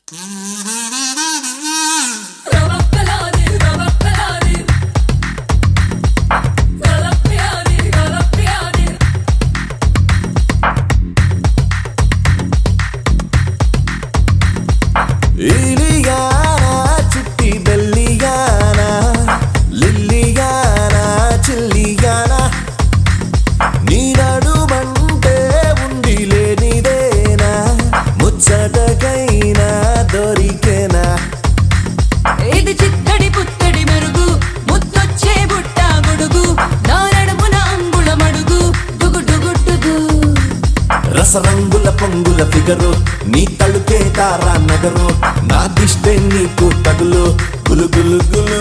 ఇలియానా చిట్టి బెల్లియానా లిల్లియానా చిల్లియానా నీ నడుమంటే ఉండి లేనిదేనా ముచ్చటకైనా దొరికేనా ఇది చిత్తడి పుత్తడి మెరుగు ముత్తొచ్చే బుట్ట గొడుగు నారడమున అంగుళ మడుగు డుగు డుగు డుగు రసరంగుల పొంగుల ఫిగరు నీ తలుకే తారా నగరు నా దిష్టే నీకు తగులు గులు గులు గులు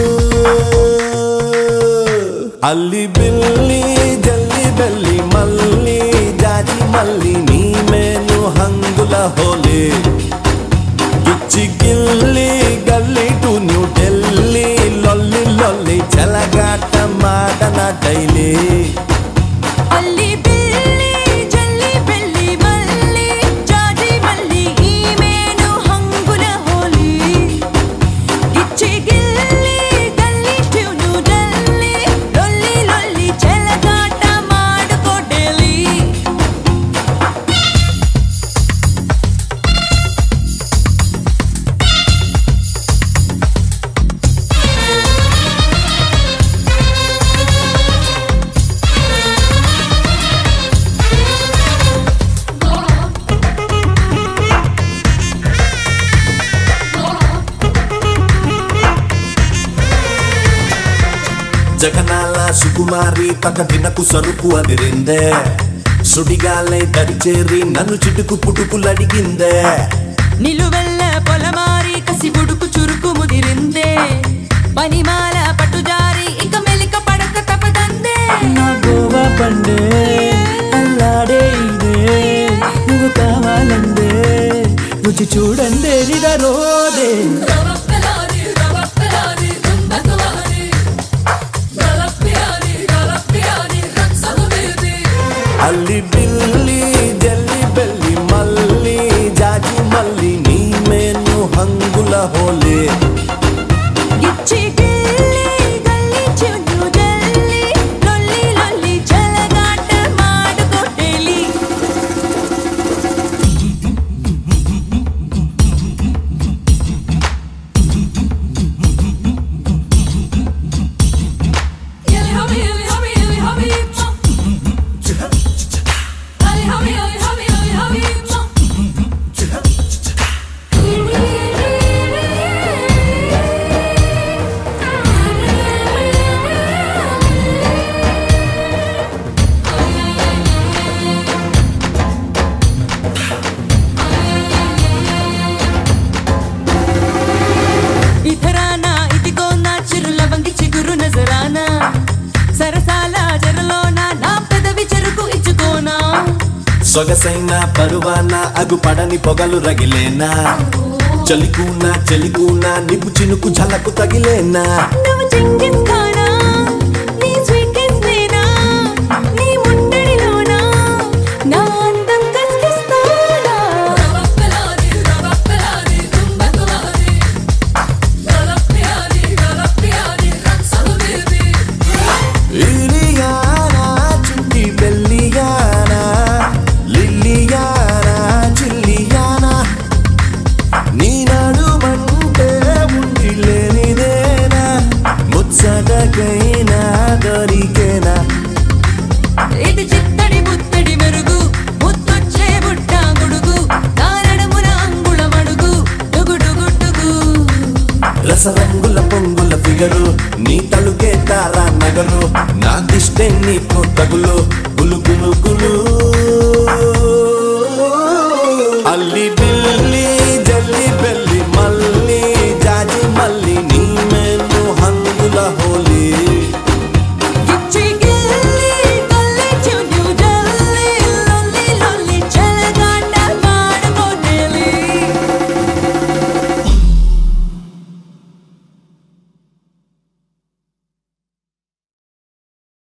అల్లి బిల్లి జల్లి బెల్లి మల్లి జాజి మల్లి నీ మేను హంగుల హోలీ గిచ్చి గిల్లి గల్లి టు న్యూ ఢిల్లీ లొల్లి లొల్లి చెలగాట మాటన డైలీ అల్లి బిల్లి జల్లి బెల్లి మల్లి జాజి మల్లి ఈమెను హంగుల హోలీ గిచ్చి గిల్లి గల్లి ట్యూను డల్లి లొల్లి లొల్లి చెలగాట మాడుకో ఢిల్లీ జగనాల సుకుమారి తకటినకు సరుకు అదిరిందే సుడిగాలై దరిచేరి నన్ను చిటుకు పుటుకులడిగిందే నిలువెల్ల పొలమారి కసి బుడుకు చురుకు ముదిరిందే పనిమాల పట్టుజారి ఇక మెలిక పడక తపదందే నా గోవా పండే అల్లాడే ఇదే నువ్వు కావాలందే రుచి చూడందే నిదరోదే అల్లి బిల్లి జల్లి బెల్లి మల్లి జాజి మల్లి నీ మేను హంగుల హోలే గిచ్చి గిల్లి గల్లి చున్ను జల్లి లొల్లి లొల్లి చెలగాట మాడుకో ఢిల్లీ ఇతరానా ఇదిగో నా చిరుల వంగి చిగురు నజరానా సరసాల జరలోన నా పెదవి చెరుకు ఇచ్చుకోనా సొగసైన పరువాన అగుపడని పొగలు రగిలేనా చలికూనా చెలికూనా నిపు చినుకు ఝలకు తగిలేనా నువ్వు చింగిస్ ఖానా నీ స్వీట్ నేనా నీ ముండడిలోనా నా అందం కనిపిస్తానా ఇలియానా చుట్టి బెల్లియానా లిల్లియానా చిల్లియానా నీ నడుమంటే ఉండి లేనిదేనా ముచ్చటకైనా దొరికేనా ఇది చిత్తడి ముత్తడి మెరుగు ముత్తొచ్చే బుట్ట గొడుగు నారడమున అంగుళ మడుగు డుగు డుగు డుగు రసరంగుల పొంగుల ఫిగరు నీ తలుకే తారా నగరు నా దిష్టే నీకు తగులు గులు గులు గులు